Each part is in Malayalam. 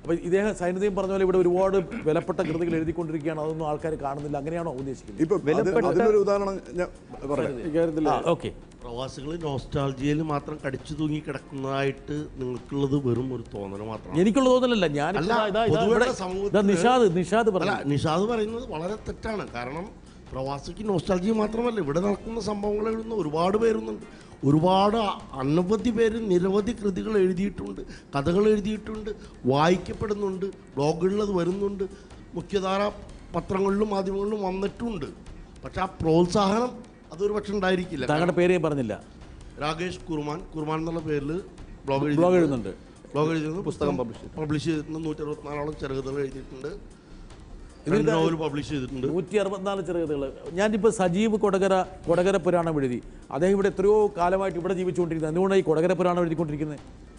അപ്പോൾ ഇദ്ദേഹം സൈനികയും പറഞ്ഞ പോലെ ഇവിടെ ഒരുപാട് വിലപ്പെട്ട കൃതികൾ എഴുതിക്കൊണ്ടിരിക്കുകയാണ് അതൊന്നും ആൾക്കാർ കാണുന്നില്ല അങ്ങനെയാണോ ഉദ്ദേശിക്കുന്നത് ഇപ്പൊ അത് അതിനൊരു ഉദാഹരണം ഞാൻ പറയാം ഇക്കാര്യത്തിൽ ആ ഓക്കെ പ്രവാസികൾ നോസ്റ്റാൾജിയയിൽ മാത്രം കടിച്ചു തൂങ്ങി കിടക്കുന്നതായിട്ട് നിങ്ങൾക്കുള്ളത് വെറും ഒരു തോന്നൽ മാത്രമാണ് എനിക്കുള്ള തോന്നലല്ല ഞാൻ അല്ല, ഇതാ ഇതാ പൊതുവെ ഇവിടെ സമൂഹത്തിന് ഇതാ നിഷാദ് നിഷാദ് അല്ല പറഞ്ഞു നിഷാദ് പറയുന്നത് വളരെ തെറ്റാണ് കാരണം പ്രവാസിക്ക് നോസ്റ്റാൾജി മാത്രമല്ല ഇവിടെ നടക്കുന്ന സംഭവങ്ങൾ എഴുതുന്ന ഒരുപാട് പേരുന്നുണ്ട് ഒരുപാട് അനവധി പേര് നിരവധി കൃതികൾ എഴുതിയിട്ടുണ്ട് കഥകൾ എഴുതിയിട്ടുണ്ട് വായിക്കപ്പെടുന്നുണ്ട് ബ്ലോഗുകളിൽ അത് വരുന്നുണ്ട് മുഖ്യധാര പത്രങ്ങളിലും മാധ്യമങ്ങളിലും വന്നിട്ടുണ്ട് പക്ഷെ ആ പ്രോത്സാഹനം അതൊരു പക്ഷെ ഉണ്ടായിരിക്കില്ല താങ്കളുടെ പേര് ഞാൻ പറഞ്ഞില്ല രാകേഷ് കുർമാൻ കുർമാൻ എന്നുള്ള പേരിൽ ബ്ലോഗ് എഴുതി ബ്ലോഗ് എഴുതുന്നുണ്ട് ബ്ലോഗ് എഴുതിയിട്ടുണ്ട് പുസ്തകം പബ്ലിഷ് പബ്ലിഷ് ചെയ്തിട്ടുണ്ട് നൂറ്റി അറുപത്തിനാലോളം ചെറുകഥകൾ എഴുതിയിട്ടുണ്ട് രണ്ട് നോവൽ പബ്ലിഷ് ചെയ്തിട്ടുണ്ട് നൂറ്റി അറുപത്തിനാല് ചെറുകഥകൾ ഞാനിപ്പോൾ സജീവ് കൊടകര കൊടകര പുരാണം എഴുതി അദ്ദേഹം ഇവിടെ എത്രയോ കാലമായിട്ട് ഇവിടെ ജീവിച്ചുകൊണ്ടിരിക്കുന്നത് എന്തുകൊണ്ടാണ് ഈ കൊടകര പുരാണം എഴുതിക്കൊണ്ടിരിക്കുന്നത്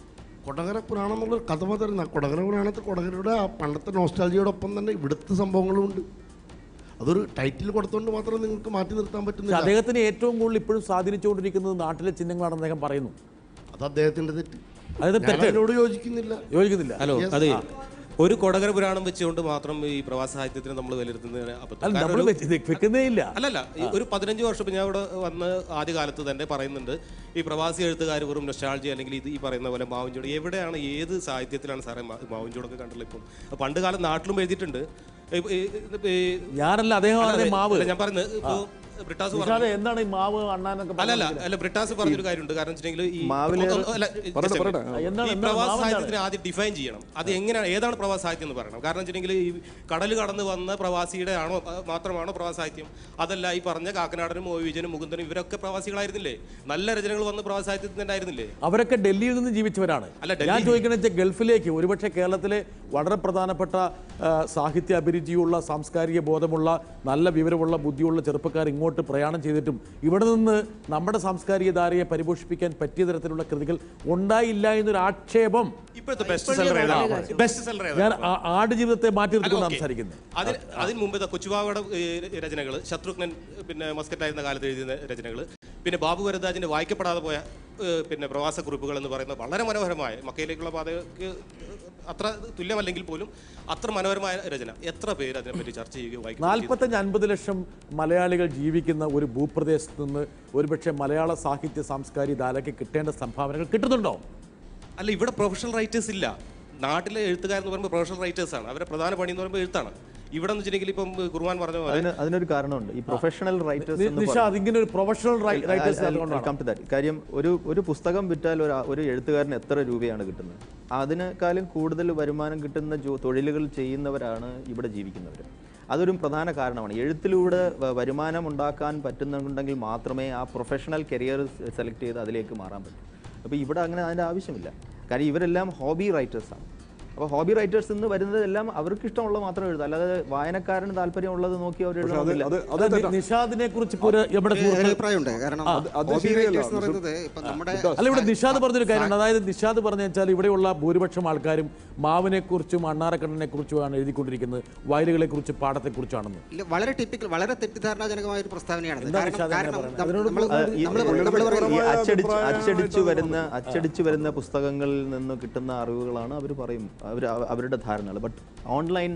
കൊടകര പുരാണം എന്നുള്ള കഥ മാത്രമല്ല കൊടകര പുരാണത്തിൽ കൊടകരയുടെ ആ പണ്ടത്തെ നോസ്റ്റാൾജിയോടൊപ്പം തന്നെ ഇവിടുത്തെ സംഭവങ്ങളും ഉണ്ട് അതൊരു ടൈറ്റിൽ കൊടുത്തുകൊണ്ട് മാത്രം നിങ്ങൾക്ക് മാറ്റി നിർത്താൻ പക്ഷെ പറ്റുന്നില്ല അദ്ദേഹത്തിന് ഏറ്റവും കൂടുതൽ ഇപ്പോഴും സ്വാധീനിച്ചുകൊണ്ടിരിക്കുന്നത് നാട്ടിലെ ചിഹ്നങ്ങളാണെന്ന് അദ്ദേഹം പറയുന്നു അത് അദ്ദേഹത്തിന്റെ തെറ്റ് അതായത് ഞാൻ തെറ്റ് അതിനോട് യോജിക്കുന്നില്ല യോജിക്കുന്നില്ല ഹലോ അതെ ഒരു കൊടകര പുരാണം വെച്ചുകൊണ്ട് മാത്രം ഈ പ്രവാസ സാഹിത്യത്തിന് നമ്മൾ വിലയിരുത്തുന്നതിന് അബദ്ധം അല്ല കാരണം നമ്മൾ ഒരു- വെക്കുന്നേ ഇല്ല അല്ലല്ല ഈ ഒരു പതിനഞ്ച് വർഷം ഇപ്പൊ ഞാൻ ഇവിടെ വന്ന് ആദ്യകാലത്ത് തന്നെ പറയുന്നുണ്ട് ഈ പ്രവാസി എഴുത്തുകാർ വെറും നൊസ്റ്റാൾജി അല്ലെങ്കിൽ ഇത് ഈ പറയുന്ന പോലെ മാവുംചോട് എവിടെയാണ് ഏത് സാഹിത്യത്തിലാണ് സാറേ മാ- മാവുംചോടൊക്കെ കണ്ടുള്ളത് ഇപ്പം പണ്ട് കാലം നാട്ടിലും എഴുതിയിട്ടുണ്ട് ഈ- ഈ- ഈ- ഞാനല്ല അദ്ദേഹം അല്ല, പറഞ്ഞ മാവ് അല്ല, ഞാൻ പറയുന്നത് ഇപ്പൊ ബ്രിട്ടാസ് പറഞ്ഞു നിഷാദ് എന്താണ് ഈ മാവ് അണ്ണാനൊക്കെ അല്ലല്ല പറഞ്ഞത്? അല്ല ബ്രിട്ടാസ് പറഞ്ഞൊരു കാര്യമുണ്ട് കാരണം വെച്ചിട്ടുണ്ടെങ്കിൽ ഈ മാവിലെ- ഒന്ന് അല്ല, just a minute. എന്താണ് ഈ എന്താണ് പ്രവാസ മാവ് സാഹിത്യത്തിന് ആദ്യം ഡിഫൈൻ ചെയ്യണം അത് എങ്ങനെയാണ് ഏതാണ് പ്രവാസ സാഹിത്യം എന്ന് പറയണം കാരണം വെച്ചിട്ടുണ്ടെങ്കിൽ ഈ കടൽ കടന്ന് വന്ന പ്രവാസിയുടെ ആണോ അഹ് മാത്രമാണോ പ്രവാസ സാഹിത്യം അതല്ല ഈ പറഞ്ഞ കാക്കനാടനും ഒ വിജയനും മുകുന്ദനും ഇവരൊക്കെ പ്രവാസികളായിരുന്നില്ലേ നല്ല രചനകൾ വന്ന് പ്രവാസ സാഹിത്യത്തിൽ തന്നെ ആയിരുന്നില്ലേ അവരൊക്കെ ഡൽഹിയിൽ നിന്ന് ജീവിച്ചവരാണ് അല്ല, ഞാൻ ഡൽഹി- ചോദിക്കുന്നത് വെച്ചാൽ ഗൾഫിലേക്ക് ഒരുപക്ഷെ കേരളത്തിലെ വളരെ പ്രധാനപ്പെട്ട ആ, സാഹിത്യ അഭിരുചിയുള്ള സാംസ്കാരിക ബോധമുള്ള നല്ല വിവരമുള്ള ബുദ്ധിയുള്ള ചെറുപ്പക്കാർ ഇങ്ങോട്ട് പ്രയാണം ചെയ്തിട്ടും ഇവിടെ നിന്ന് നമ്മുടെ സാംസ്കാരിക ധാരയെ പരിപോഷിപ്പിക്കാൻ പറ്റിയ തരത്തിലുള്ള കൃതികൾ ഉണ്ടായില്ല എന്നൊരു ആക്ഷേപം ഇപ്പോഴത്തെ ബെസ്റ്റ് സെല്ലർ ഏതാണ് ബെസ്റ്റ് സെല്ലർ ഏതാണ് ഞാൻ ആ- ആടുജീവിതത്തെ മാറ്റി അല്ല, നിർത്തിക്കൊണ്ട് ഓക്കേ. സംസാരിക്കുന്നത് അതിന് അതിന് മുമ്പ് ദാ കൊച്ചുബാവയുടെ രചനകൾ ശത്രുഘ്നൻ പിന്നെ മസ്കറ്റായിരുന്ന കാലത്ത് എഴുതിയ രചനകൾ പിന്നെ ബാബു വരദാജിന്റെ വായിക്കപ്പെടാതെ പോയ ഏഹ്, പിന്നെ പ്രവാസ കുറിപ്പുകൾ എന്ന് പറയുന്ന വളരെ മനോഹരമായ മക്കയിലേക്കുള്ള പാതയ്ക്ക് അത്ര തുല്യമല്ലെങ്കിൽ പോലും അത്ര മനോഹരമായ രചന എത്ര പേര് അതിനെപ്പറ്റി ചർച്ച ചെയ്യുകയോ വായിക്കുകയോ ചെയ്തു? നാൽപ്പത്തഞ്ച് അൻപത് ലക്ഷം മലയാളികൾ ജീവിക്കുന്ന ഒരു ഭൂപ്രദേശത്ത് നിന്ന് ഒരുപക്ഷെ മലയാള സാഹിത്യ സാംസ്കാരിക ധാരയ്ക്ക് കിട്ടേണ്ട സംഭാവനകൾ കിട്ടുന്നുണ്ടോ അല്ല ഇവിടെ പ്രൊഫഷണൽ റൈറ്റേഴ്സ് ഇല്ല നാട്ടിലെ എഴുത്തുകാരെന്ന് പറയുമ്പോൾ പ്രൊഫഷണൽ റൈറ്റേഴ്സ് ആണ് അവരുടെ പ്രധാന പണി എന്ന് പറയുമ്പോൾ എഴുത്താണ് ഇവിടെ എന്ന് വെച്ചിട്ടുണ്ടെങ്കിൽ ഇപ്പം കുർബാൻ പറഞ്ഞ പോലെ അതിന് അതിനൊരു കാരണമുണ്ട് ഈ പ്രൊഫഷണൽ റൈറ്റേഴ്സ് എന്ന് നിഷാദ് ഇങ്ങനെ ഒരു പ്രൊഫഷണൽ റൈറ്റേഴ്സ് അതുകൊണ്ടാണ് കം ടു ദാറ്റ് കാര്യം ഒരു ഒരു പുസ്തകം വിറ്റാൽ ഒരു ഒരു എഴുത്തുകാരന് എത്ര രൂപയാണ് കിട്ടുന്നത് അതിനേക്കാളും കൂടുതൽ വരുമാനം കിട്ടുന്ന ജോ തൊഴിലുകൾ ചെയ്യുന്നവരാണ് ഇവിടെ ജീവിക്കുന്നവർ അതൊരു പ്രധാന കാരണമാണ് എഴുത്തിലൂടെ വ- വരുമാനം ഉണ്ടാക്കാൻ പറ്റുന്നുണ്ടെങ്കിൽ മാത്രമേ ആ പ്രൊഫഷണൽ കരിയർ സെലക്ട് ചെയ്ത് അതിലേക്ക് മാറാൻ പറ്റൂ അപ്പോൾ ഇവിടെ അങ്ങനെ അതിൻ്റെ ആവശ്യമില്ല കാര്യം ഇവരെല്ലാം ഹോബി റൈറ്റേഴ്സാണ് അപ്പോൾ ഹോബി റൈറ്റേഴ്സ് എന്ന് വരുന്നതെല്ലാം അവർക്ക് ഇഷ്ടമുള്ള മാത്രം എഴുതുക അല്ലാതെ വായനക്കാരന് താല്പര്യമുള്ളത് നോക്കി അവർ പക്ഷെ അത് എഴുതണമെന്നില്ല അത് അത് തെറ്റാ. നിഷാദിനെ കുറിച്ച് ഇപ്പോൾ ഒരു നമ്മുടെ ഒരു സുഹൃത്ത് അഭിപ്രായമുണ്ട് കാരണം അത് hobby ശരിയല്ല. writers എന്ന് പറയുന്നത് ഇപ്പൊ നമ്മുടെ അല്ല ഇവിടെ നിഷാദ് പറഞ്ഞൊരു കാര്യമുണ്ട് അതായത് നിഷാദ് പറഞ്ഞു വെച്ചാൽ ഇവിടെയുള്ള ഭൂരിപക്ഷം ആൾക്കാരും മാവിനെ കുറിച്ചും അണ്ണാറക്കണ്ണനെ കുറിച്ചുമാണ് എഴുതിക്കൊണ്ടിരിക്കുന്നത് വയലുകളെ കുറിച്ച് പാടത്തെ കുറിച്ചാണെന്ന് ഇല്ല, വളരെ ടിപ്പിക്കൽ വളരെ തെറ്റിദ്ധാരണാജനകമായ ഒരു പ്രസ്താവനയാണ് എന്താ നിഷാദ് അങ്ങനെ കാരണം പറയുന്നത്? നമ്മ- അതിനോട് നമ്മള് ആ, ഈ- നമ്മള് ഈ- നമ്മള് ഈ പറയുന്നത് അച്ചടിച്ച് അഭിപ്രായം അച്ചടിച്ചു എന്താ വരുന്ന അച്ചടിച്ചു വരുന്ന പുസ്തകങ്ങളിൽ നിന്ന് കിട്ടുന്ന അറിവുകളാണ് അവർ പറയും അവർ അവരുടെ ധാരണകൾ ബട്ട് ഓൺലൈൻ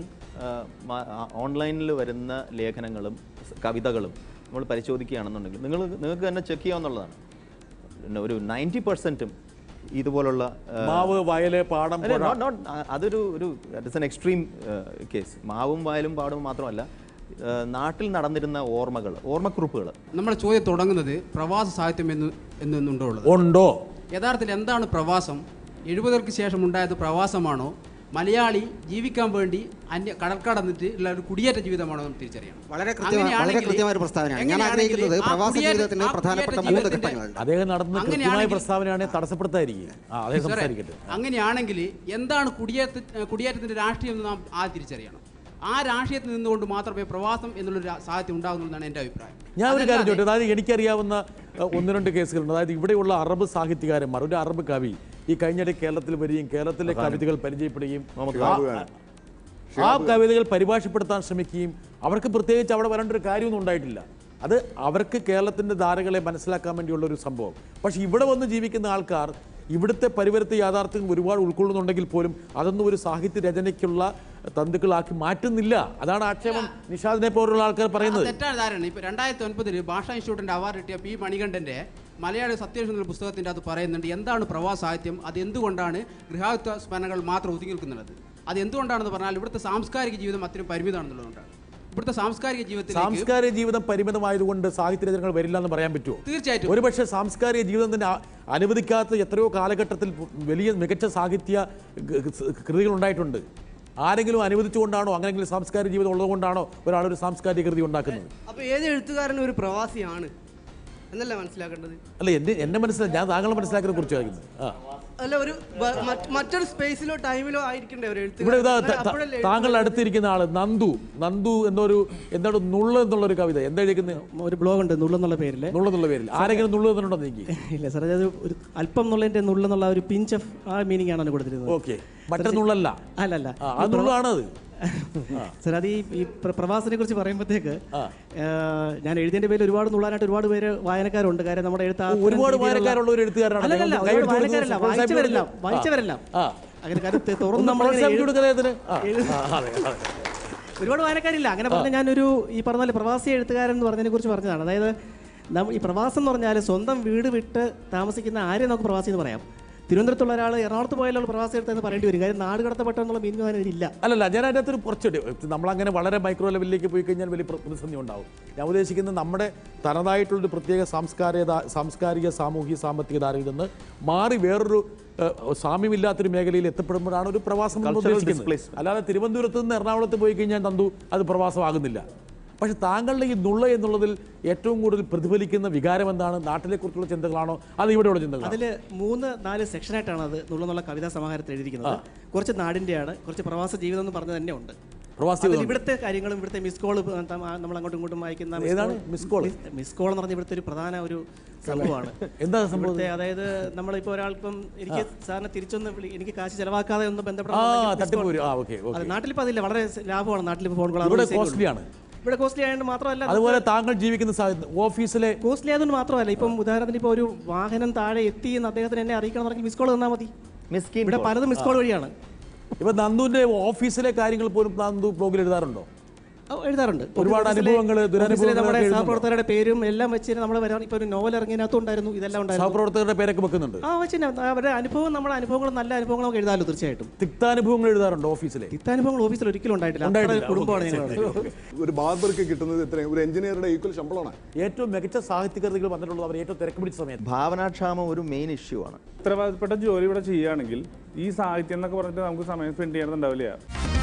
ഓൺലൈനിൽ വരുന്ന ലേഖനങ്ങളും സ് കവിതകളും നമ്മൾ പരിശോധിക്കുകയാണെന്നുണ്ടെങ്കിൽ നിങ്ങൾ നിങ്ങൾക്ക് തന്നെ ചെക്ക് ചെയ്യാവുന്നതാണ് പിന്നെ ഒരു നയൻറ്റി പെർസെൻറ്റും ഇതുപോലുള്ള ആ, മാവ് വയല് പാടം അല്ല, പുഴ. not- not- ആ, അതൊരു ഒരു ഇറ്റ്സ് എൻ എക്സ്ട്രീം കേസ് മാവും വയലും പാടും മാത്രമല്ല ആ, നാട്ടിൽ നടന്നിരുന്ന ഓർമ്മകൾ ഓർമ്മക്കുറിപ്പുകൾ നമ്മുടെ ചോദ്യം തുടങ്ങുന്നത് പ്രവാസ സാഹിത്യം എന്ന് എന്നുണ്ടോ ഉള്ളത് ഉണ്ടോ യഥാർത്ഥത്തിൽ എന്താണ് പ്രവാസം എഴുപതുകൾക്ക് ശേഷം ഉണ്ടായത് പ്രവാസമാണോ മലയാളി ജീവിക്കാൻ വേണ്ടി അന്യ കടൽ കടന്നിട്ട് ഉള്ള ഒരു കുടിയേറ്റ ജീവിതമാണോ എന്ന് തിരിച്ചറിയണം വളരെ കൃത്യമായ വളരെ അങ്ങനെയാണെങ്കിൽ- കൃത്യമായ ഒരു പ്രസ്താവനയാണ് ഞാൻ എങ്ങനെയാണെങ്കിൽ ആഗ്രഹിക്കുന്നത് ആ പ്രവാസ കുടിയേറ്റ- ജീവിതത്തിന്റെ ആ പ്രധാനപ്പെട്ട കുടിയേറ്റ മൂന്ന് ജീവിതത്തിന്റെ- ഘട്ടങ്ങളുണ്ട് അദ്ദേഹം നടത്തുന്ന കൃത്യമായ അങ്ങനെയാണെങ്കിൽ- പ്രസ്താവനയാണ് തടസ്സപ്പെടുത്തായിരിക്കും ആ അദ്ദേഹം സാറേ, സംസാരിക്കട്ടെ അങ്ങനെയാണെങ്കിൽ എന്താണ് കുടിയേറ്റ കുടിയേറ്റത്തിന്റെ രാഷ്ട്രീയം എന്ന് നാം ആ തിരിച്ചറിയണം ആ രാഷ്ട്രീയത്തിൽ നിന്നുകൊണ്ട് മാത്രമേ പ്രവാസം എന്നുള്ളൊരു രാ- സാഹിത്യം ഉണ്ടാകുന്നുള്ളതാണ് എൻ്റെ അഭിപ്രായം ഞാൻ ഒരു കാര്യം അതല്ലാതെ- ചോദിച്ചു അതായത് എനിക്കറിയാവുന്ന അഹ്, ഒന്ന് രണ്ട് കേസുകളുണ്ട് അതായത് ഇവിടെയുള്ള അറബ് സാഹിത്യകാരന്മാർ ഒരു അറബ് കവി ഈ കഴിഞ്ഞിടെ കേരളത്തിൽ വരികയും കേരളത്തിലെ കവിതകൾ പരിചയപ്പെടുകയും ആ- ആ കവിതകൾ പരിഭാഷപ്പെടുത്താൻ ശ്രമിക്കുകയും അവർക്ക് പ്രത്യേകിച്ച് അവിടെ വരേണ്ട ഒരു കാര്യമൊന്നും ഉണ്ടായിട്ടില്ല അത് അവർക്ക് കേരളത്തിൻ്റെ ധാരകളെ മനസ്സിലാക്കാൻ വേണ്ടിയുള്ള ഒരു സംഭവം പക്ഷേ ഇവിടെ വന്ന് ജീവിക്കുന്ന ആൾക്കാർ ഇവിടുത്തെ പരിവരത്തെ യാഥാർത്ഥ്യം ഒരുപാട് ഉൾക്കൊള്ളുന്നുണ്ടെങ്കിൽ പോലും അതൊന്നും ഒരു സാഹിത്യ രചനയ്ക്കുള്ള തന്തുക്കളാക്കി മാറ്റുന്നില്ല അതാണ് ആക്ഷേപം നിഷാദിനെ പോലുള്ള ആൾക്കാർ പറയുന്നത് അത് തെറ്റായ ധാരണ ഇപ്പൊ രണ്ടായിരത്തി ഒൻപതിൽ ഭാഷാ ഇൻസ്റ്റിറ്റ്യൂട്ടിന്റെ അവാർഡ് കിട്ടിയ പി മണികണ്ഠന്റെ മലയാള സത്യവിഷ്ണു പുസ്തകത്തിന്റെ അത് പറയുന്നുണ്ട് എന്താണ് പ്രവാസ സാഹിത്യം അത് എന്തുകൊണ്ടാണ് ഗൃഹാത്വ സ്മരണകൾ മാത്രം ഒതുങ്ങി നിൽക്കുന്നത് അത് എന്തുകൊണ്ടാണെന്ന് പറഞ്ഞാൽ ഇവിടുത്തെ സാംസ്കാരിക ജീവിതം അത്രയും പരിമിതമാണെന്നുള്ളതുകൊണ്ടാണ് ഇവിടുത്തെ സാംസ്കാരിക ജീവിതത്തിലേക്ക് സാംസ്കാരിക ജീവിതം പരിമിതമായതുകൊണ്ട് സാഹിത്യ രചനകൾ വരില്ല എന്ന് പറയാൻ പറ്റുമോ തീർച്ചയായിട്ടും ഒരുപക്ഷെ സാംസ്കാരിക ജീവിതം തന്നെ ആ- അനുവദിക്കാത്ത എത്രയോ കാലഘട്ടത്തിൽ വലിയ മികച്ച സാഹിത്യ ഗ- ഗ- കൃതികൾ ഉണ്ടായിട്ടുണ്ട് ആരെങ്കിലും അനുവദിച്ചുകൊണ്ടാണോ അങ്ങനെങ്കിലും സാംസ്കാരിക ജീവിതം ഉള്ളതുകൊണ്ടാണോ ഒരാളൊരു സാംസ്കാരിക കൃതി ഉണ്ടാക്കുന്നത് അപ്പോൾ ഏത് എഴുത്തുകാരനും ഒരു പ്രവാസിയാണ് എന്നല്ല മനസ്സിലാക്കേണ്ടത് അല്ല എന്റെ എന്നെ മനസ്സിലായി ഞാൻ താങ്കളെ മനസ്സിലാക്കിയതിനെ കുറിച്ച് ചോദിക്കുന്നത് ആ അല്ല ഒരു ബ- മറ്റ് മറ്റൊരു സ്പേസിലോ ടൈമിലോ ആയിരിക്കണ്ടേ ഒരു ഇവിടെ ഇതാ എഴുത്തുകാരൻ ത- ത- അപ്പോഴല്ലേ താങ്കളുടെ അടുത്തിരിക്കുന്ന ആള് നന്ദു നന്ദു എന്നൊരു എന്താണ് നുള്ള് എന്നുള്ളൊരു കവിത എന്താ എഴുതുന്നത് ഒരു ബ്ലോഗ് ഉണ്ട് നുള്ളെന്നുള്ള പേരിൽ നുള്ള് എന്നുള്ള പേരിൽ ആരെങ്കിലും നുള്ള് തന്നിട്ടുണ്ടോ എനിക്ക് ഇല്ല സാർ അത് ഒരു അല്പം എന്നുള്ളതിന്റെ നുള്ളെന്നുള്ള ഒരു പിഞ്ച് ഓഫ് ആ മീനിങ് ആണ് അതിന് കൊടുത്തിരുന്നത് ഓക്കെ മറ്റേ നുള്ളല്ല അല്ല അല്ല ആ, അത് നുള്ളാണ് അത് സാർ അത് ഈ ഈ പ്ര- പ്രവാസത്തിനെ കുറിച്ച് പറയുമ്പോഴത്തേക്ക് ഞാൻ എഴുതിയതിന്റെ പേരിൽ ഒരുപാട് നുള്ളാനായിട്ട് ഒരുപാട് പേര് വായനക്കാരുണ്ട് കാര്യം നമ്മുടെ എഴുത്ത് ആ ഒരുപാട് രീതിയിലുള്ള- വായനക്കാരുള്ള ഒരു എഴുത്തുകാരനാണ് അല്ലല്ല, അദ്ദേഹം ഒരുപാട് കൈ വായനക്കാരല്ല കൊടുത്ത് വായിച്ചവരെല്ലാം ആ. വായിച്ചവരെല്ലാം ആ. അങ്ങനെ കാര്യം തെ- തുറന്ന് ഒന്ന് നമ്മളിങ്ങനെ പ്രോത്സാഹിപ്പിച്ച് എഴു- കൊടുക്കലേ അതിന്? ആ, എഴു- ആ, അതെ, അതെ. ഒരുപാട് വായനക്കാരില്ല അങ്ങനെ പറഞ്ഞ ഞാനൊരു ഈ പറഞ്ഞ പോലെ പ്രവാസി എഴുത്തുകാരൻ എന്ന് പറഞ്ഞതിനെ കുറിച്ച് പറഞ്ഞതാണ് അതായത് നമ്മ ഈ പ്രവാസം എന്ന് പറഞ്ഞാൽ സ്വന്തം വീട് വിട്ട് താമസിക്കുന്ന ആരെയും നമുക്ക് പ്രവാസി എന്ന് പറയാം തിരുവനന്തപുരത്തുള്ള ഒരാൾ എറണാകുളത്ത് പോയാലുള്ള പ്രവാസി എടുത്തെന്ന് പറയേണ്ടി വരും കാര്യം നാട് കടത്തപ്പെട്ട എന്നുള്ള മീനിങ് അതിനില്ല അല്ലല്ല ഞാൻ അതിൻ്റെ അകത്തൊരു കുറച്ചുകൂടി നമ്മളങ്ങനെ വളരെ മൈക്രോ ലെവലിലേക്ക് പോയി കഴിഞ്ഞാൽ വലിയ പ്ര- പ്രതിസന്ധി ഉണ്ടാവും ഞാൻ ഉദ്ദേശിക്കുന്നത് നമ്മുടെ തനതായിട്ടുള്ളൊരു പ്രത്യേക സാംസ്കാരിക സാംസ്കാരിക സാമൂഹിക സാമ്പത്തിക ധാരയിൽ നിന്ന് മാറി വേറൊരു ഏഹ്, സാമ്യമില്ലാത്തൊരു മേഖലയിൽ എത്തപ്പെടുമ്പോഴാണ് ഒരു പ്രവാസം എന്ന് Cultural ഉദ്ദേശിക്കുന്നത് displacement. അല്ലാതെ തിരുവനന്തപുരത്ത് നിന്ന് എറണാകുളത്ത് പോയി കഴിഞ്ഞാൽ തന്തു അത് പ്രവാസമാകുന്നില്ല പക്ഷെ താങ്കളുടെ ഈ നുള്ള എന്നുള്ളതിൽ ഏറ്റവും കൂടുതൽ പ്രതിഫലിക്കുന്ന വികാരം എന്താണ് നാട്ടിലെ കുറിച്ചുള്ള ചിന്തകളാണോ അത് ഇവിടെയുള്ള ചിന്തകളാണോ അതിൽ മൂന്ന് നാല് സെക്ഷനായിട്ടാണ് അത് നുള്ളെന്നുള്ള കവിതാ സമാഹാരത്തിൽ എഴുതിയിരിക്കുന്നത് കുറച്ച് നാടിൻ്റെയാണ് കുറച്ച് പ്രവാസ ജീവിതം എന്ന് പറഞ്ഞ് തന്നെ ഉണ്ട് പ്രവാസി അതിൽ ജീവിതം. ഇവിടുത്തെ കാര്യങ്ങളും ഇവിടുത്തെ മിസ് കോൾ നമ്മൾ അങ്ങോട്ടും ഇങ്ങോട്ടും അയക്കുന്ന ഏതാണ് miss call? മിസ് കോൾ എന്ന് പറഞ്ഞ ഇവിടുത്തെ ഒരു പ്രധാന ഒരു സംഭവമാണ് എന്താ സംഭവം ഇവിടുത്തെ അതായത് നമ്മളിപ്പോൾ ഒരാൾക്കും എനിക്ക് സാറിനെ തിരിച്ചൊന്ന് വിളി എനിക്ക് കാശ് ചെലവാക്കാതെ ഒന്ന് ആ ബന്ധപ്പെടാൻ തട്ടിപ്പ് വരും ആ ഓക്കെ അത് ഓക്കെ നാട്ടിലിപ്പോൾ അതില്ല വളരെ ലാഭമാണ് നാട്ടിലിപ്പോൾ ഫോൺ കോൾ ഇവിടെ കോസ്റ്റ്ലിയാണ് ഇവിടെ കോസ്റ്റ്ലി ആയതുകൊണ്ട് മാത്രമല്ല അതുപോലെ താങ്കൾ ജീവിക്കുന്ന സാഹചര്യം ഓഫീസിലെ കോസ്റ്റ്ലി ആയതുകൊണ്ട് മാത്രമല്ല ഇപ്പം ഉദാഹരണത്തിന് ഇപ്പോൾ ഒരു വാഹനം താഴെ എത്തി എന്ന് അദ്ദേഹത്തിന് എന്നെ അറിയിക്കണം എന്ന് പറഞ്ഞാൽ മിസ് കോൾ തന്നാൽ മതി മിസ്കിൻ ഇവിടെ പലതും മിസ് കോൾ വഴിയാണ് ഇപ്പൊ നന്ദുവിന്റെ ഓഫീസിലെ കാര്യങ്ങൾ പോലും നന്ദു ബ്ലോഗിൽ എഴുതാറുണ്ടോ ഓ, എഴുതാറുണ്ട് ഒരുപാട് ഓഫീസിലെ- അനുഭവങ്ങള്, ദുരനുഭവങ്ങള് ഓഫീസിലെ നമ്മുടെ ഒക്കെ എഴുതുന്നുണ്ടോ? സഹപ്രവർത്തകരുടെ പേരും എല്ലാം വെച്ച് നമ്മൾ വരാൻ ഇപ്പോൾ ഒരു നോവൽ ഇറങ്ങിയതിനകത്തും ഉണ്ടായിരുന്നു ഇതെല്ലാം ഉണ്ടായിരുന്നു സഹപ്രവർത്തകരുടെ പേരൊക്കെ വെക്കുന്നുണ്ട് ആ വെച്ച് അവരുടെ അനുഭവം നമ്മുടെ അനുഭവങ്ങളും നല്ല അനുഭവങ്ങളൊക്കെ എഴുതാമല്ലോ തീർച്ചയായിട്ടും തിക്താനുഭവങ്ങൾ എഴുതാറുണ്ടോ ഓഫീസിലെ ഇത്താനുഭവങ്ങൾ ഓഫീസിൽ ഒരിക്കലും ഉണ്ടായിട്ടില്ല അത്ര ഉണ്ടായിട്ടില്ല. ഒരു കുടുംബമാണ് ഓക്കേ. ഞങ്ങളുടെ ഒരു ബാർബർക്ക് കിട്ടുന്നത് എത്രയും ഒരു എഞ്ചിനീയറുടെ ഈക്വൽ ശമ്പളമാണ് ഏറ്റവും മികച്ച സാഹിത്യകൃതികൾ വന്നിട്ടുള്ളത് അവർ ഏറ്റവും തിരക്ക് പിടിച്ച സമയത്ത് ഭാവനാക്ഷാമം ഒരു മെയിൻ ഇഷ്യൂ ആണ് ഉത്തരവാദിത്തപ്പെട്ട ജോലി ഇവിടെ ചെയ്യുകയാണെങ്കിൽ ഈ സാഹിത്യം എന്നൊക്കെ പറഞ്ഞിട്ട് നമുക്ക് സമയം സ്പെൻഡ് ചെയ്യാനുണ്ടാവില്ല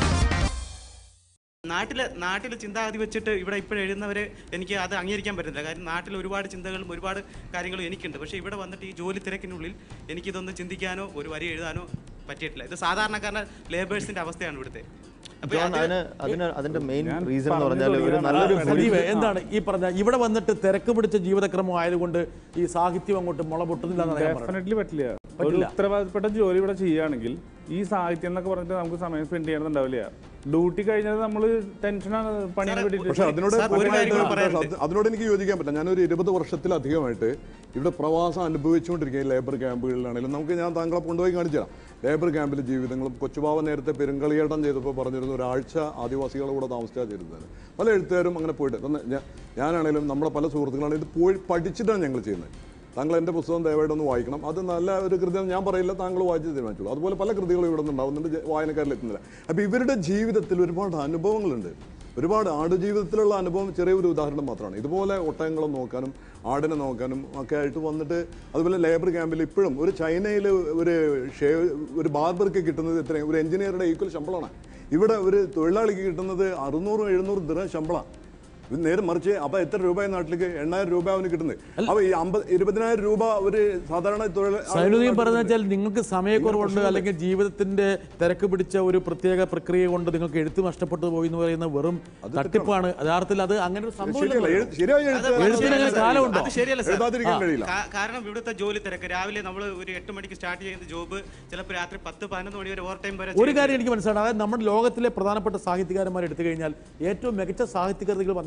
നാട്ടിൽ നാട്ടിൽ ചിന്താഗതി വെച്ചിട്ട് ഇവിടെ ഇപ്പോൾ എഴുതുന്നവരെ എനിക്ക് അത് അംഗീകരിക്കാൻ പറ്റുന്നില്ല കാര്യം നാട്ടിൽ ഒരുപാട് ചിന്തകളും ഒരുപാട് കാര്യങ്ങളും എനിക്കുണ്ട് പക്ഷേ ഇവിടെ വന്നിട്ട് ഈ ജോലി തിരക്കിനുള്ളിൽ എനിക്കിതൊന്ന് ചിന്തിക്കാനോ ഒരു വരി എഴുതാനോ പറ്റിയിട്ടില്ല ഇത് സാധാരണക്കാരൻ്റെ ലേബേഴ്സിൻ്റെ അവസ്ഥയാണ് ഇവിടുത്തെ അപ്പോൾ ജോൺ അത് അതിന് അതിന് അതിന്റെ മെയിൻ ഞാൻ റീസൺ എന്ന് പറഞ്ഞു പറഞ്ഞാൽ ഒരു തുടങ്ങിയതാണ്. നല്ലൊരു ആ, സജീവ് എന്താണ് ഈ പറഞ്ഞ ഇവിടെ വന്നിട്ട് തിരക്ക് പിടിച്ച ജീവിതക്രമം ആയതുകൊണ്ട് ഈ സാഹിത്യം അങ്ങോട്ട് മുള പൊട്ടുന്നില്ല എന്നാണ് ഞാൻ പറയുന്നത് ഡെഫിനറ്റ്ലി പറ്റില്ല ഒരു പറ്റില്ല. ഉത്തരവാദിത്തപ്പെട്ട ജോലി ഇവിടെ ചെയ്യുകയാണെങ്കിൽ ഈ സാഹിത്യം എന്നൊക്കെ പറഞ്ഞിട്ട് നമുക്ക് സമയം സ്പെൻഡ് ചെയ്യാനുണ്ടാവില്ല ഡ്യൂട്ടി കഴിഞ്ഞാൽ നമ്മൾ ടെൻഷനാണ് പണിയെ സാറേ, പറ്റിയിട്ട് പക്ഷെ അതിനോട് സാർ, ഒരു കാര്യം കൂടി പറയാനുണ്ട്. അത് അതിനോട് എനിക്ക് യോജിക്കാൻ പറ്റില്ല ഞാനൊരു ഇരുപത് വർഷത്തിലധികമായിട്ട് ഇവിടെ പ്രവാസം അനുഭവിച്ചുകൊണ്ടിരിക്കുക ഈ ലേബർ ക്യാമ്പുകളിലാണെങ്കിലും നമുക്ക് ഞാൻ താങ്കളെ കൊണ്ടുപോയി കാണിച്ചു തരാം ലേബർ ക്യാമ്പിലെ ജീവിതങ്ങളും കൊച്ചുബാവ നേരത്തെ പെരുങ്കളിയേട്ടം ചെയ്തപ്പോൾ പറഞ്ഞിരുന്നു ഒരാഴ്ച ആദിവാസികളുടെ കൂടെ താമസിച്ചാൽ ചെയ്തിരുന്നത് പല എഴുത്തുകാരും അങ്ങനെ പോയിട്ട് തന്നെ ഞാ- ഞാനാണേലും നമ്മളെ പല സുഹൃത്തുക്കളാണ് ഇത് പോയി പഠിച്ചിട്ടാണ് ഞങ്ങൾ ചെയ്യുന്നത് താങ്കൾ എൻ്റെ പുസ്തകം ദയവായിട്ട് ഒന്ന് വായിക്കണം അത് നല്ല ഒരു കൃതി ഞാൻ പറയില്ല താങ്കൾ വായിച്ച് തീരുമാനിച്ചോളൂ അതുപോലെ പല കൃതികളും ഇവിടെ നിന്ന് ഉണ്ടാവുന്നുണ്ട് ജ- വായനക്കാരിൽ എത്തുന്നില്ല അപ്പോൾ ഇവരുടെ ജീവിതത്തിൽ ഒരുപാട് അനുഭവങ്ങളുണ്ട് ഒരുപാട് ആടുജീവിതത്തിലുള്ള അനുഭവം ചെറിയൊരു ഉദാഹരണം മാത്രമാണ് ഇതുപോലെ ഒട്ടകങ്ങളെ നോക്കാനും ആടിനെ നോക്കാനും ഒക്കെ ആയിട്ട് വന്നിട്ട് അതുപോലെ ലേബർ ക്യാമ്പിൽ ഇപ്പോഴും ഒരു ചൈനയിൽ ഒരു ഷേ ഒരു ബാർബർക്ക് കിട്ടുന്നത് എത്രയും ഒരു എഞ്ചിനീയറുടെ ഈക്വൽ ശമ്പളമാണ് ഇവിടെ ഒരു തൊഴിലാളിക്ക് കിട്ടുന്നത് അറുന്നൂറും എഴുന്നൂറും ദിറം ശമ്പളമാണ് ഇത് നേരെ മറിച്ച് അപ്പൊ എത്ര രൂപ ഈ നാട്ടിലേക്ക് എണ്ണായിരം രൂപ അവന് കിട്ടുന്നത് അപ്പൊ ഈ അമ്പത് ഇരുപതിനായിരം രൂപ ഒരു സാധാരണ തൊഴിൽ സൈനുദ്ദീൻ പറഞ്ഞ വെച്ചാൽ നിങ്ങൾക്ക് സമയക്കുറവുണ്ട് അല്ലെങ്കിൽ ജീവിതത്തിന്റെ തിരക്ക് പിടിച്ച ഒരു പ്രത്യേക പ്രക്രിയ കൊണ്ട് നിങ്ങൾക്ക് എഴുത്ത് നഷ്ടപ്പെട്ടു പോയി എന്ന് പറയുന്ന വെറും തട്ടിപ്പാണ് യഥാർത്ഥത്തിൽ അത് അങ്ങനെ ഒരു സംഭവം ശരിയല്ല എഴു- ശരിയായ അത് എഴുത്ത് എഴുത്തിന് അങ്ങനെ കാലമുണ്ടോ? അത് ശരിയല്ല സാർ. എഴുതാതിരിക്കാൻ കഴിയില്ല കാ- കാരണം ഇവിടുത്തെ ജോലി തിരക്ക് രാവിലെ നമ്മൾ ഒരു എട്ട് മണിക്ക് സ്റ്റാർട്ട് ചെയ്യുന്ന ജോബ് ചിലപ്പോൾ രാത്രി പത്ത് പതിനൊന്ന് മണി വരെ ഓവർ ടൈം വരെ ഒരു കാര്യം എനിക്ക് മനസ്സിലാണ് അതായത് നമ്മുടെ ലോകത്തിലെ പ്രധാനപ്പെട്ട സാഹിത്യകാരന്മാർ എടുത്തു കഴിഞ്ഞാൽ ഏറ്റവും മികച്ച സാഹിത്യകൃതികൾ വന്നിട്ടുള്ള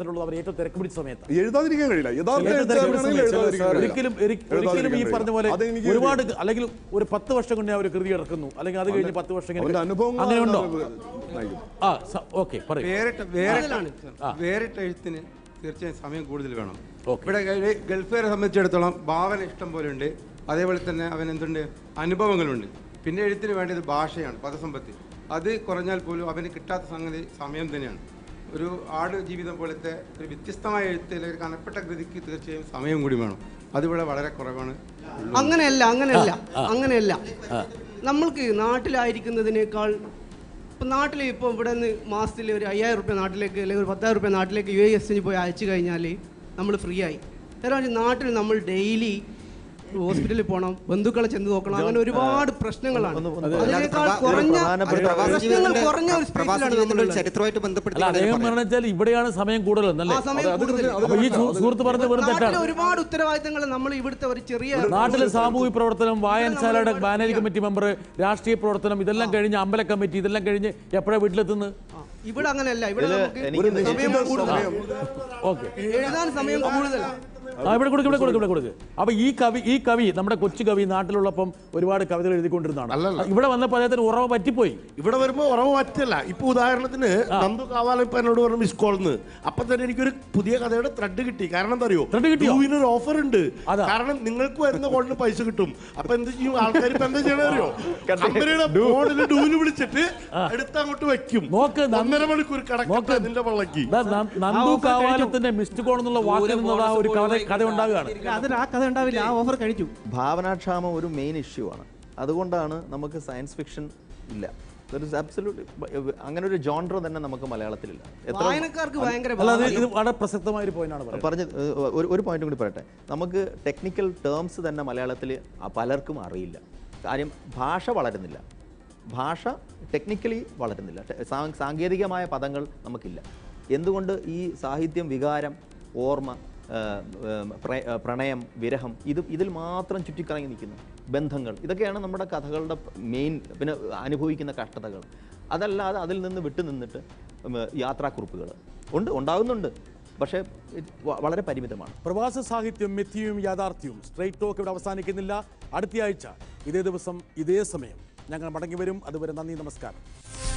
എഴുതിയിട്ടുള്ളത് അവർ ഏറ്റവും തിരക്ക് പിടിച്ച സമയത്ത് എഴുതാതിരിക്കാൻ കഴിയില്ല യഥാർത്ഥ ഏറ്റവും തിരക്ക് പിടിച്ച എഴുത്തുകാരനാണെങ്കിൽ സമയത്ത് എഴുതാതിരിക്കാൻ കഴിയില്ല. ഒരിക്കലും ഒരി- ഒരിക്കലും ഈ പറഞ്ഞ പോലെ അതെനിക്ക് ഒരുപാട് അല്ലെങ്കിൽ ഒരു പത്ത് വർഷം കൊണ്ട് അവർ കൃതി ഇറക്കുന്നു അല്ലെങ്കിൽ അത് കഴിഞ്ഞ് പത്ത് വർഷം അവന്റെ അനുഭവങ്ങൾ അങ്ങനെ ഉണ്ടോ നയിക്കും. ആ ഓക്കെ പറയും വേറിട്ട വേറിട്ട ആ. വേറിട്ട എഴുത്തിന് തീർച്ചയായും സമയം കൂടുതൽ വേണം ഓക്കെ. ഇവിടെ ഗ- ഗൾഫുകാരെ സംബന്ധിച്ചിടത്തോളം ഭാവന ഇഷ്ടം പോലെ ഉണ്ട് അതേപോലെ തന്നെ അവൻ എന്തുണ്ട് അനുഭവങ്ങളുണ്ട് പിന്നെ എഴുത്തിന് വേണ്ടത് ഭാഷയാണ് പദസമ്പത്തി അത് കുറഞ്ഞാൽ പോലും അവന് കിട്ടാത്ത സംഗതി സമയം തന്നെയാണ് ഒരു ആട് ജീവിതം പോലത്തെ ഒരു വ്യത്യസ്തമായ എഴുത്തിൽ ഒരു കനപ്പെട്ട കൃതിക്ക് തീർച്ചയായും സമയം കൂടി വേണം അതിവിടെ വളരെ കുറവാണ് ഉള്ളത്. അങ്ങനെയല്ല അങ്ങനെയല്ല അങ്ങനെയല്ല നമ്മൾക്ക് നാട്ടിലായിരിക്കുന്നതിനേക്കാൾ ഇപ്പം നാട്ടിൽ ഇപ്പോൾ ഇവിടെ നിന്ന് മാസത്തിൽ ഒരു അയ്യായിരം റുപ്യ നാട്ടിലേക്ക് അല്ലെങ്കിൽ ഒരു പത്തായിരം റുപ്യ നാട്ടിലേക്ക് യു എസിന് പോയി അയച്ചു കഴിഞ്ഞാൽ നമ്മൾ ഫ്രീ ആയി കാരണം നാട്ടിൽ നമ്മൾ ഡെയിലി ഹോസ്പിറ്റലിൽ പോകണം ബന്ധുക്കളെ ചെന്ന് നോക്കണം അങ്ങനെ ഒരുപാട് പ്രശ്നങ്ങളാണ് അതിനേക്കാൾ കുറഞ്ഞ പ്രശ്നങ്ങൾ കുറഞ്ഞ ഒരു സ്പേസിലാണ് നമ്മളുള്ളത് ചരിത്രമായിട്ട് ബന്ധപ്പെടുത്തി അല്ല അദ്ദേഹം പറഞ്ഞ വെച്ചാൽ ഇവിടെയാണ് സമയം കൂടുതൽ എന്നല്ലേ ആ സമയം കൂടുതൽ. അപ്പൊ ഈ സു- സുഹൃത്ത് പറഞ്ഞ വെറും നാട്ടിലെ തെറ്റാണ് ഒരുപാട് ഉത്തരവാദിത്തങ്ങൾ നമ്മൾ ഇവിടുത്തെ ഒരു ചെറിയ നാട്ടിലെ സാമൂഹിക പ്രവർത്തനം വായനശാലയുടെ മാനേജ് കമ്മിറ്റി മെമ്പർ രാഷ്ട്രീയ പ്രവർത്തനം ഇതെല്ലാം കഴിഞ്ഞ് അമ്പല കമ്മിറ്റി ഇതെല്ലാം കഴിഞ്ഞ് എപ്പോഴാണ് വീട്ടിലെത്തുന്നത് ഇവിടെ അങ്ങനെയല്ല ഇവിടെ ഇതില് നമുക്ക് എനിക്ക് സമയം നിശ്ചിത കൂടുതലാണ് ഓക്കെ എഴുതാൻ സമയം കൂടുതലാണ് ആ ഇവിടെ കൊടുക്ക് ഇവിടെ കൊടുക്ക് ഇവിടെ കൊടുക്ക് അപ്പൊ ഈ കവി ഈ കവി നമ്മുടെ കൊച്ചു കവി നാട്ടിലുള്ളപ്പം ഒരുപാട് കവിതകൾ എഴുതിക്കൊണ്ടിരുന്നതാണ് ഇവിടെ വന്നപ്പോൾ അദ്ദേഹത്തിന് ഉറവ പറ്റിപ്പോയി ഇവിടെ വരുമ്പോ ഉറവ് പറ്റില്ല ഇപ്പൊ ഉദാഹരണത്തിന് നന്ദു കാവാല ഇപ്പൊ എന്നോട് പറഞ്ഞു മിസ് കോൾന്ന് അപ്പൊ തന്നെ എനിക്കൊരു പുതിയ കഥയുടെ ത്രെഡ് കിട്ടി കാരണം എന്താ അറിയോ Thread കിട്ടിയോ? ഒരു ഓഫർ ഉണ്ട് അതാ. കാരണം നിങ്ങൾക്ക് വരുന്ന കോളിന് പൈസ കിട്ടും അപ്പൊ എന്ത് ചെയ്യും ആൾക്കാർ ഇപ്പൊ എന്താ ചെയ്യണ അറിയോ കമ്പനിയുടെ ഫോണിൽ ഡൂല് വിളിച്ചിട്ട് എടുത്ത് അങ്ങോട്ട് വെക്കും നോക്ക് നന്ദു- ഒന്നര മണിക്കൂർ നോക്ക്. കിടക്കട്ടെ നിന്റെ പള്ളക്ക് ദാ ന- നന്ദു കാവാലത്തിന്റെ മിസ്ഡ് കോൾ എന്നുള്ള വാക്കിൽ നിന്നുള്ള ആ ഒരു കഥ കഥ ഉണ്ടാകുകയാണ് ഇല്ല, അതിന് ആ കഥ ഉണ്ടാവില്ല ആ ഓഫർ കഴിച്ചു ഭാവനാക്ഷാമം ഒരു മെയിൻ ഇഷ്യൂ ആണ് അതുകൊണ്ടാണ് നമുക്ക് സയൻസ് ഫിക്ഷൻ ഇല്ല അബ്സല്യൂട്ട് അങ്ങനെ ഒരു ജോൺഡർ തന്നെ നമുക്ക് മലയാളത്തിലില്ല എത്ര വായനക്കാർക്ക് ഭയങ്കര അല്ല അത് ഇത് വളരെ പ്രസക്തമായ ഒരു പോയിന്റാണ് പറയുന്നത് പറഞ്ഞ ഏഹ്, ഒരു ഒരു പോയിന്റ് കൂടി പറയട്ടെ നമുക്ക് ടെക്നിക്കൽ ടേംസ് തന്നെ മലയാളത്തിൽ പലർക്കും അറിയില്ല കാര്യം ഭാഷ വളരുന്നില്ല ഭാഷ ടെക്നിക്കലി വളരുന്നില്ല ടെ- സാ- സാങ്കേതികമായ പദങ്ങൾ നമുക്കില്ല എന്തുകൊണ്ട് ഈ സാഹിത്യം വികാരം ഓർമ്മ ഏഹ്, ഏഹ്, പ്ര- ഏഹ്, പ്രണയം വിരഹം ഇത് ഇതിൽ മാത്രം ചുറ്റിക്കറങ്ങി നിൽക്കുന്നു ബന്ധങ്ങൾ ഇതൊക്കെയാണ് നമ്മുടെ കഥകളുടെ മെയിൻ പിന്നെ അനുഭവിക്കുന്ന കഷ്ടതകൾ അതല്ലാതെ അതിൽ നിന്ന് വിട്ടു നിന്നിട്ട് ഉം, യാത്രാക്കുറിപ്പുകൾ ഉണ്ട് ഉണ്ടാകുന്നുണ്ട് പക്ഷേ ഇത് വ- വളരെ പരിമിതമാണ് പ്രവാസ സാഹിത്യം മിഥ്യയും യാഥാർത്ഥ്യവും സ്ട്രൈറ്റ് ടോക്ക് ഇവിടെ അവസാനിക്കുന്നില്ല അടുത്തയാഴ്ച ഇതേ ദിവസം ഇതേ സമയം ഞങ്ങൾ മടങ്ങി വരും അതുവരെ നന്ദി നമസ്കാരം